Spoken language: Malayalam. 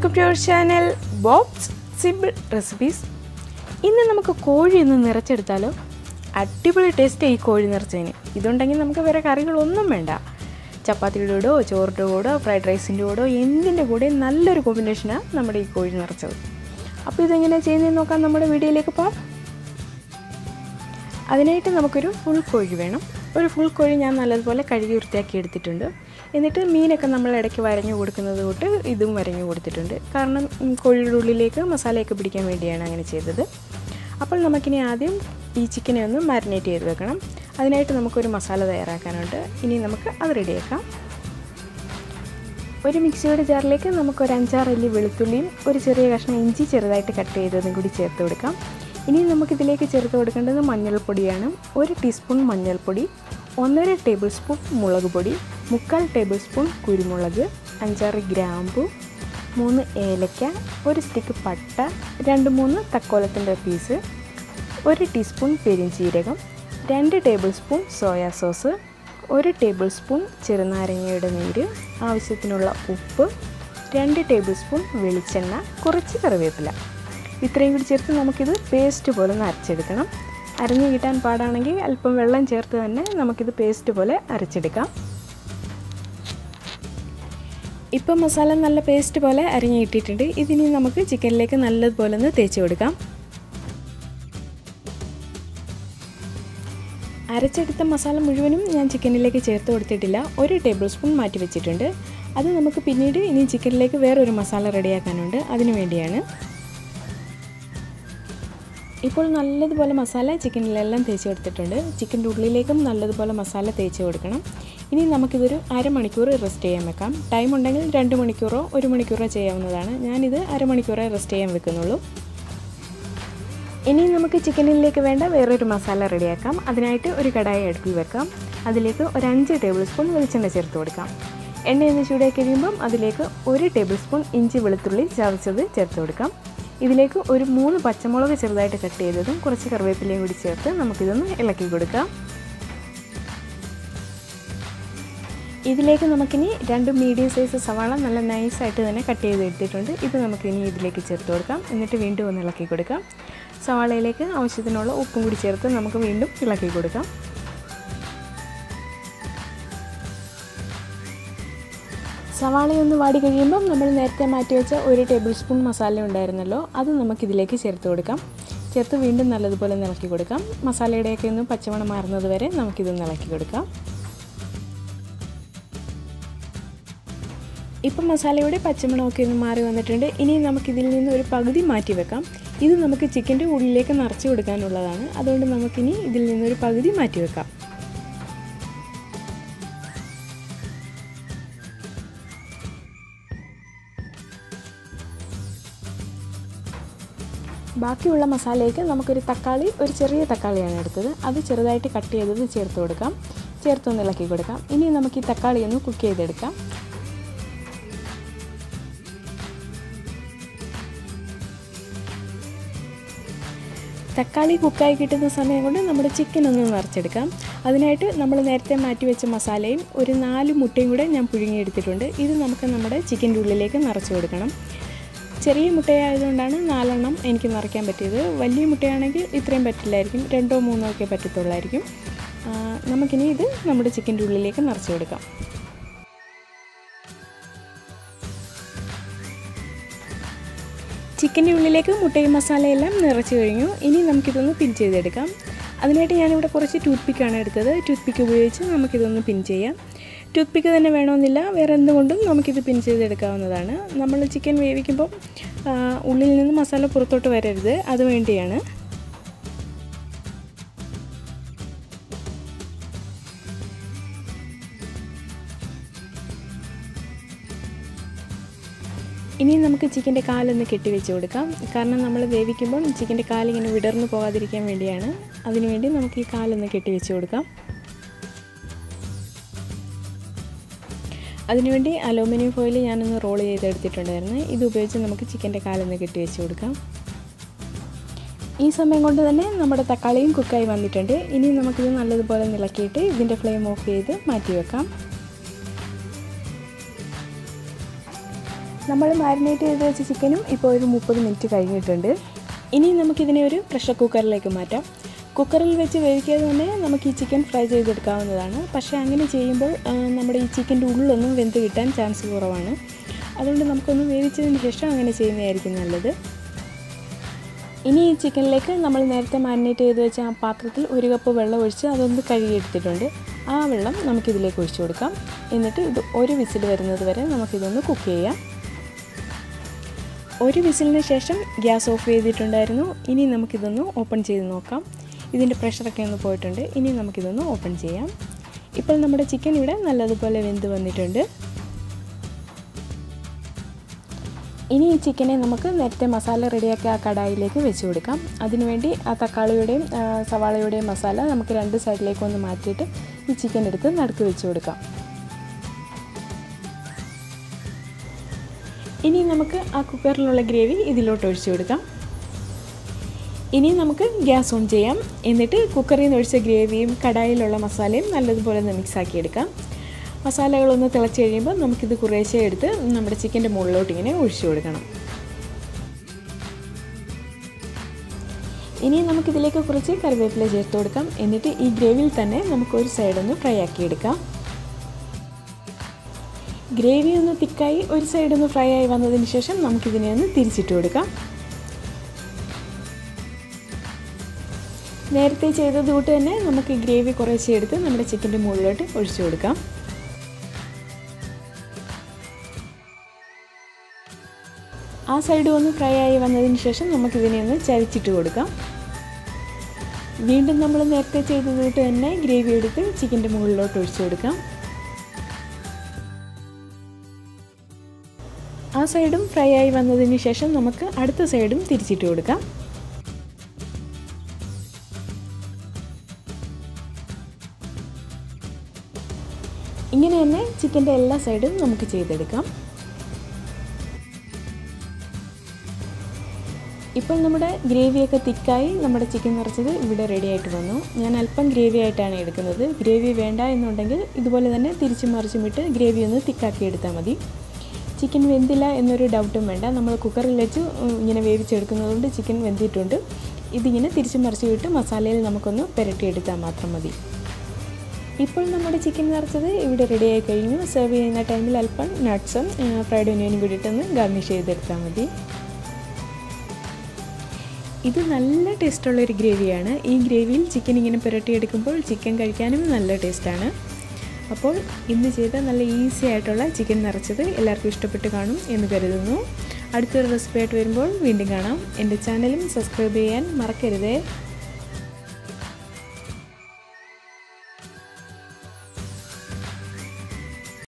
welcome to our channel Bob's simple recipes ഇന്ന് നമുക്ക് കോഴി ഒന്ന് നിറച്ചെടുത്താലോ അടിപൊളി ടേസ്റ്റ് ഈ കോഴി നിറച്ചതിന് ഇതുണ്ടെങ്കിൽ നമുക്ക് വേറെ കറികളൊന്നും വേണ്ട ചപ്പാത്തിയുടെ കൂടോ ചോറിൻ്റെ കൂടോ ഫ്രൈഡ് റൈസിൻ്റെ കൂടോ എന്തിൻ്റെ കൂടെ നല്ലൊരു കോമ്പിനേഷനാണ് നമ്മുടെ ഈ കോഴി നിറച്ചത് അപ്പോൾ ഇതെങ്ങനെയാണ് ചെയ്യുന്നതെന്ന് നോക്കാം നമ്മുടെ വീഡിയോയിലേക്ക് പോകാം അതിനായിട്ട് നമുക്കൊരു ഫുൾ കോഴി വേണം ഒരു ഫുൾ കോഴി ഞാൻ നല്ലതുപോലെ കഴുകി വൃത്തിയാക്കി എടുത്തിട്ടുണ്ട് എന്നിട്ട് മീനൊക്കെ നമ്മൾ ഇടയ്ക്ക് വരഞ്ഞു കൊടുക്കുന്നത് തൊട്ട് ഇതും വരഞ്ഞു കൊടുത്തിട്ടുണ്ട് കാരണം ഉം, കോഴിയുടെ ഉള്ളിലേക്ക് മസാലയൊക്കെ പിടിക്കാൻ വേണ്ടിയാണ് അങ്ങനെ ചെയ്തത് അപ്പോൾ നമുക്കിനി ആദ്യം ഈ ചിക്കനെ ഒന്ന് മാരിനേറ്റ് ചെയ്ത് വെക്കണം അതിനായിട്ട് നമുക്കൊരു മസാല തയ്യാറാക്കാനുണ്ട് ഇനി നമുക്ക് അത് റെഡിയാക്കാം ഒരു മിക്സിയുടെ ജാറിലേക്ക് നമുക്ക് ഒരു അഞ്ചാറ് അല്ലി വെളുത്തുള്ളിയും ഒരു ചെറിയ കഷ്ണം ഇഞ്ചി ചെറുതായിട്ട് കട്ട് ചെയ്തതും കൂടി ചേർത്ത് കൊടുക്കാം ഇനി നമുക്കിതിലേക്ക് ചേർത്ത് കൊടുക്കേണ്ടത് മഞ്ഞൾപ്പൊടിയാണ് ഒരു ടീസ്പൂൺ മഞ്ഞൾപ്പൊടി ഒന്നര ടേബിൾ സ്പൂൺ മുളക് പൊടി മുക്കാൽ ടേബിൾ സ്പൂൺ കുരുമുളക് അഞ്ചാറ് ഗ്രാമ്പു മൂന്ന് ഏലക്ക ഒരു സ്റ്റിക്ക് പട്ട രണ്ട് മൂന്ന് തക്കോലത്തിൻ്റെ പീസ് ഒരു ടീസ്പൂൺ പെരിഞ്ചീരകം രണ്ട് ടേബിൾ സ്പൂൺ സോയാ സോസ് ഒരു ടേബിൾ സ്പൂൺ ചെറുനാരങ്ങയുടെ നീര് ആവശ്യത്തിനുള്ള ഉപ്പ് രണ്ട് ടേബിൾ സ്പൂൺ വെളിച്ചെണ്ണ കുറച്ച് കറിവേപ്പില ഇത്രയും കൂടി ചേർത്ത് നമുക്കിത് പേസ്റ്റ് പോലെ ഒന്ന് അരച്ചെടുക്കണം അരഞ്ഞു കിട്ടാൻ പാടാണെങ്കിൽ അല്പം വെള്ളം ചേർത്ത് തന്നെ നമുക്കിത് പേസ്റ്റ് പോലെ അരച്ചെടുക്കാം ഇപ്പം മസാല നല്ല പേസ്റ്റ് പോലെ അരിഞ്ഞു കിട്ടിയിട്ടുണ്ട് ഇതിനി നമുക്ക് ചിക്കനിലേക്ക് നല്ലതുപോലെ ഒന്ന് തേച്ച് കൊടുക്കാം അരച്ചെടുത്ത മസാല മുഴുവനും ഞാൻ ചിക്കനിലേക്ക് ചേർത്ത് കൊടുത്തിട്ടില്ല ഒരു ടേബിൾ സ്പൂൺ മാറ്റി വെച്ചിട്ടുണ്ട് അത് നമുക്ക് പിന്നീട് ഇനി ചിക്കനിലേക്ക് വേറൊരു മസാല റെഡിയാക്കാനുണ്ട് അതിനു വേണ്ടിയാണ് ഇപ്പോൾ നല്ലതുപോലെ മസാല ചിക്കനിലെല്ലാം തേച്ച് കൊടുത്തിട്ടുണ്ട് ചിക്കൻ്റെ ഉള്ളിലേക്കും നല്ലതുപോലെ മസാല തേച്ച് കൊടുക്കണം ഇനി നമുക്കിതൊരു അരമണിക്കൂർ റെസ്റ്റ് ചെയ്യാൻ വെക്കാം ടൈം ഉണ്ടെങ്കിൽ രണ്ട് മണിക്കൂറോ ഒരു മണിക്കൂറോ ചെയ്യാവുന്നതാണ് ഞാനിത് അരമണിക്കൂറേ റെസ്റ്റ് ചെയ്യാൻ വെക്കുന്നുള്ളൂ ഇനി നമുക്ക് ചിക്കനിലേക്ക് വേണ്ട വേറൊരു മസാല റെഡിയാക്കാം അതിനായിട്ട് ഒരു കടായി അടുപ്പിൽ വെക്കാം അതിലേക്ക് ഒരു അഞ്ച് ടേബിൾ സ്പൂൺ വെളിച്ചെണ്ണ ചേർത്ത് കൊടുക്കാം എണ്ണ ഒന്ന് ചൂടാക്കി കഴിയുമ്പം അതിലേക്ക് ഒരു ടേബിൾ സ്പൂൺ ഇഞ്ചി വെളുത്തുള്ളി ചതച്ചത് ചേർത്ത് കൊടുക്കാം ഇതിലേക്ക് ഒരു മൂന്ന് പച്ചമുളക് ചെറുതായിട്ട് കട്ട് ചെയ്തതും കുറച്ച് കറിവേപ്പിലയും കൂടി ചേർത്ത് നമുക്കിതൊന്ന് ഇളക്കി കൊടുക്കാം ഇതിലേക്ക് നമുക്കിനി രണ്ട് മീഡിയം സൈസ് സവാള നല്ല നൈസായിട്ട് തന്നെ കട്ട് ചെയ്ത് എടുത്തിട്ടുണ്ട് ഇത് നമുക്കിനി ഇതിലേക്ക് ചേർത്ത് കൊടുക്കാം എന്നിട്ട് വീണ്ടും ഒന്ന് ഇളക്കി കൊടുക്കാം സവാളയിലേക്ക് ആവശ്യത്തിനുള്ള ഉപ്പും കൂടി ചേർത്ത് നമുക്ക് വീണ്ടും ഇളക്കി കൊടുക്കാം സവാളയൊന്ന് വാടി കഴിയുമ്പം നമ്മൾ നേരത്തെ മാറ്റി വെച്ച ഒരു ടേബിൾ സ്പൂൺ മസാല ഉണ്ടായിരുന്നല്ലോ അത് നമുക്കിതിലേക്ക് ചേർത്ത് കൊടുക്കാം ചേർത്ത് വീണ്ടും നല്ലതുപോലെ ഒന്ന് ഇളക്കി കൊടുക്കാം മസാലയുടെയൊക്കെ ഒന്ന് പച്ചമണം മാറുന്നത് വരെ നമുക്കിതൊന്ന് ഇളക്കി കൊടുക്കാം ഇപ്പം മസാലയുടെ പച്ചമണമൊക്കെ ഒന്ന് മാറി വന്നിട്ടുണ്ട് ഇനി നമുക്കിതിൽ നിന്ന് ഒരു പകുതി മാറ്റി വെക്കാം ഇത് നമുക്ക് ചിക്കൻ്റെ ഉള്ളിലേക്ക് നിറച്ച് കൊടുക്കാനുള്ളതാണ് അതുകൊണ്ട് നമുക്കിനി ഇതിൽ നിന്നൊരു പകുതി മാറ്റി വെക്കാം ബാക്കിയുള്ള മസാലയ്ക്ക് നമുക്കൊരു തക്കാളി ഒരു ചെറിയ തക്കാളിയാണ് എടുത്തത് അത് ചെറുതായിട്ട് കട്ട് ചെയ്തത് ചേർത്ത് കൊടുക്കാം ചേർത്തൊന്ന് ഇളക്കി കൊടുക്കാം ഇനി നമുക്ക് ഈ തക്കാളി ഒന്ന് കുക്ക് ചെയ്തെടുക്കാം തക്കാളി കുക്കായി കിട്ടുന്ന സമയം കൊണ്ട് നമ്മുടെ ചിക്കൻ ഒന്ന് നിറച്ചെടുക്കാം അതിനായിട്ട് നമ്മൾ നേരത്തെ മാറ്റി വെച്ച മസാലയും ഒരു നാല് മുട്ടയും കൂടെ ഞാൻ പുഴുങ്ങിയെടുത്തിട്ടുണ്ട് ഇത് നമുക്ക് നമ്മുടെ ചിക്കൻ്റെ ഉള്ളിലേക്ക് നിറച്ച് കൊടുക്കണം ചെറിയ മുട്ടയായതുകൊണ്ടാണ് നാലെണ്ണം എനിക്ക് നിറയ്ക്കാൻ പറ്റിയത് വലിയ മുട്ടയാണെങ്കിൽ ഇത്രയും പറ്റില്ലായിരിക്കും രണ്ടോ മൂന്നോ ഒക്കെ പറ്റത്തുള്ളായിരിക്കും ആ, നമുക്കിനി ഇത് നമ്മുടെ ചിക്കൻ്റെ ഉള്ളിലേക്ക് നിറച്ച് കൊടുക്കാം ചിക്കൻ്റെ ഉള്ളിലേക്ക് മുട്ടയും മസാലയെല്ലാം നിറച്ച് കഴിഞ്ഞു ഇനി നമുക്കിതൊന്ന് പിൻ ചെയ്തെടുക്കാം അതിനായിട്ട് ഞാനിവിടെ കുറച്ച് ടൂത്ത് പിക്കാണ് എടുത്തത് ടൂത്ത് പിക്ക് ഉപയോഗിച്ച് നമുക്കിതൊന്ന് പിൻ ചെയ്യാം ടൂത്ത് പിക്ക് തന്നെ വേണമെന്നില്ല വേറെ എന്തുകൊണ്ടും നമുക്കിത് പിൻ ചെയ്തെടുക്കാവുന്നതാണ് നമ്മൾ ചിക്കൻ വേവിക്കുമ്പോൾ ആ, ഉള്ളിൽ നിന്ന് മസാല പുറത്തോട്ട് വരരുത് അതുവേണ്ടിയാണ് ഇനി നമുക്ക് ചിക്കൻ്റെ കാലൊന്ന് കെട്ടിവെച്ച് കൊടുക്കാം കാരണം നമ്മൾ വേവിക്കുമ്പോൾ ചിക്കൻ്റെ കാലിങ്ങനെ വിടർന്നു പോകാതിരിക്കാൻ വേണ്ടിയാണ് അതിനുവേണ്ടി നമുക്ക് ഈ കാലൊന്ന് കെട്ടിവെച്ച് കൊടുക്കാം അതിനുവേണ്ടി അലൂമിനിയം ഫോയിൽ ഞാനൊന്ന് റോൾ ചെയ്തെടുത്തിട്ടുണ്ടായിരുന്നു ഇത് ഉപയോഗിച്ച് നമുക്ക് ചിക്കൻ്റെ കാലൊന്ന് കെട്ടിവെച്ച് കൊടുക്കാം ഈ സമയം കൊണ്ട് തന്നെ നമ്മുടെ തക്കാളിയും കുക്കായി വന്നിട്ടുണ്ട് ഇനി നമുക്കിത് നല്ലതുപോലെ നിളക്കിയിട്ട് ഇതിൻ്റെ ഫ്ലെയിം ഓഫ് ചെയ്ത് മാറ്റി വെക്കാം നമ്മൾ മാരിനേറ്റ് ചെയ്ത് വെച്ച ചിക്കനും ഇപ്പോൾ ഒരു മുപ്പത് മിനിറ്റ് കഴിഞ്ഞിട്ടുണ്ട് ഇനി നമുക്കിതിനെ ഒരു പ്രഷർ കുക്കറിലേക്ക് മാറ്റാം കുക്കറിൽ വെച്ച് വേവിക്കാതെ തന്നെ നമുക്ക് ഈ ചിക്കൻ ഫ്രൈ ചെയ്തെടുക്കാവുന്നതാണ് പക്ഷേ അങ്ങനെ ചെയ്യുമ്പോൾ ആ, നമ്മുടെ ഈ ചിക്കൻ്റെ ഉള്ളിലൊന്നും വെന്ത് കിട്ടാൻ ചാൻസ് കുറവാണ് അതുകൊണ്ട് നമുക്കൊന്ന് വേവിച്ചതിന് ശേഷം അങ്ങനെ ചെയ്യുന്നതായിരിക്കും നല്ലത് ഇനി ഈ ചിക്കനിലേക്ക് നമ്മൾ നേരത്തെ മാരിനേറ്റ് ചെയ്ത് വെച്ച ആ പാത്രത്തിൽ ഒരു കപ്പ് വെള്ളം ഒഴിച്ച് അതൊന്ന് കഴുകിയെടുത്തിട്ടുണ്ട് ആ വെള്ളം നമുക്കിതിലേക്ക് ഒഴിച്ചു കൊടുക്കാം എന്നിട്ട് ഇത് ഒരു വിസിൽ വരുന്നത് വരെ നമുക്കിതൊന്ന് കുക്ക് ചെയ്യാം ഒരു വിസിലിന് ശേഷം ഗ്യാസ് ഓഫ് ചെയ്തിട്ടുണ്ടായിരുന്നു ഇനി നമുക്കിതൊന്ന് ഓപ്പൺ ചെയ്ത് നോക്കാം ഇതിൻ്റെ പ്രഷറൊക്കെ ഒന്ന് പോയിട്ടുണ്ട് ഇനി നമുക്കിതൊന്ന് ഓപ്പൺ ചെയ്യാം ഇപ്പോൾ നമ്മുടെ ചിക്കൻ ഇവിടെ നല്ലതുപോലെ വെന്ത് വന്നിട്ടുണ്ട് ഇനി ഈ ചിക്കനെ നമുക്ക് നേരത്തെ മസാല റെഡിയാക്കി ആ കടായിലേക്ക് വെച്ച് കൊടുക്കാം അതിനുവേണ്ടി ആ തക്കാളിയുടെയും ആ, സവാളയുടെയും മസാല നമുക്ക് രണ്ട് സൈഡിലേക്ക് ഒന്ന് മാറ്റിയിട്ട് ഈ ചിക്കൻ എടുത്ത് നടുക്ക് വെച്ച് കൊടുക്കാം ഇനി നമുക്ക് ആ കുക്കറിലുള്ള ഗ്രേവി ഇതിലോട്ട് ഒഴിച്ചു കൊടുക്കാം ഇനി നമുക്ക് ഗ്യാസ് ഓൺ ചെയ്യാം എന്നിട്ട് കുക്കറിൽ നിന്ന് ഒഴിച്ച ഗ്രേവിയും കടായിലുള്ള മസാലയും നല്ലതുപോലെ ഒന്ന് മിക്സ് ആക്കി എടുക്കാം മസാലകളൊന്ന് തിളച്ച് കഴിയുമ്പോൾ നമുക്കിത് കുറേശ്ശെ എടുത്ത് നമ്മുടെ ചിക്കൻ്റെ മുകളിലോട്ട് ഇങ്ങനെ ഒഴിച്ചു കൊടുക്കണം ഇനി നമുക്കിതിലേക്ക് കുറച്ച് കറിവേപ്പില ചേർത്ത് കൊടുക്കാം എന്നിട്ട് ഈ ഗ്രേവിയിൽ തന്നെ നമുക്കൊരു സൈഡൊന്ന് ഫ്രൈ ആക്കി എടുക്കാം ഗ്രേവി ഒന്ന് തിക്കായി ഒരു സൈഡൊന്ന് ഫ്രൈ ആയി വന്നതിന് ശേഷം നമുക്കിതിനെ ഒന്ന് തിരിച്ചിട്ട് കൊടുക്കാം നേരത്തെ ചെയ്തത് കൂട്ട് തന്നെ നമുക്ക് ഗ്രേവി കുറേശ്ശെ എടുത്ത് നമ്മുടെ ചിക്കൻ്റെ മുകളിലോട്ട് ഒഴിച്ചു കൊടുക്കാം ആ സൈഡ് ഒന്ന് ഫ്രൈ ആയി വന്നതിന് ശേഷം നമുക്കിതിനെ ഒന്ന് ചരിച്ചിട്ട് കൊടുക്കാം വീണ്ടും നമ്മൾ നേരത്തെ ചെയ്തത് കൂട്ട് തന്നെ ഗ്രേവി എടുത്ത് ചിക്കൻ്റെ മുകളിലോട്ട് ഒഴിച്ചു കൊടുക്കാം ആ സൈഡും ഫ്രൈ ആയി വന്നതിന് ശേഷം നമുക്ക് അടുത്ത സൈഡും തിരിച്ചിട്ട് കൊടുക്കാം ഇങ്ങനെ തന്നെ ചിക്കൻ്റെ എല്ലാ സൈഡും നമുക്ക് ചെയ്തെടുക്കാം ഇപ്പോൾ നമ്മുടെ ഗ്രേവിയൊക്കെ തിക്കായി നമ്മുടെ ചിക്കൻ നിറച്ചത് ഇവിടെ റെഡി ആയിട്ട് വന്നു ഞാൻ അല്പം ഗ്രേവി ആയിട്ടാണ് എടുക്കുന്നത് ഗ്രേവി വേണ്ട എന്നുണ്ടെങ്കിൽ ഇതുപോലെ തന്നെ തിരിച്ചും മറിച്ചും ഇട്ട് ഗ്രേവി ഒന്ന് തിക്കാക്കി എടുത്താൽ മതി ചിക്കൻ വെന്തില്ല എന്നൊരു ഡൗട്ടും വേണ്ട നമ്മൾ കുക്കറിൽ വെച്ച് ഉം, ഇങ്ങനെ വേവിച്ചെടുക്കുന്നതുകൊണ്ട് ചിക്കൻ വെന്തിട്ടുണ്ട് ഇതിങ്ങനെ തിരിച്ചും മറിച്ചും ഇട്ട് മസാലയിൽ നമുക്കൊന്ന് പുരട്ടിയെടുത്താൽ മാത്രം മതി ഇപ്പോൾ നമ്മുടെ ചിക്കൻ നിറച്ചത് ഇവിടെ റെഡി ആയി കഴിഞ്ഞു സെർവ് ചെയ്യുന്ന ടൈമിൽ അല്പം നട്ട്സും ഫ്രൈഡ് ഒനിയനും കൂടിയിട്ടൊന്ന് ഗാർണിഷ് ചെയ്തെടുത്താൽ മതി ഇത് നല്ല ടേസ്റ്റുള്ള ഒരു ഗ്രേവിയാണ് ഈ ഗ്രേവിയിൽ ചിക്കൻ ഇങ്ങനെ പുരട്ടിയെടുക്കുമ്പോൾ ചിക്കൻ കഴിക്കാനും നല്ല ടേസ്റ്റാണ് അപ്പോൾ ഇന്ന് ചെയ്ത നല്ല ഈസി ആയിട്ടുള്ള ചിക്കൻ നിറച്ചത് എല്ലാവർക്കും ഇഷ്ടപ്പെട്ട് കാണും എന്ന് കരുതുന്നു അടുത്തൊരു റെസിപ്പി ആയിട്ട് വരുമ്പോൾ വീണ്ടും കാണാം എൻ്റെ ചാനലും സബ്സ്ക്രൈബ് ചെയ്യാൻ മറക്കരുതേ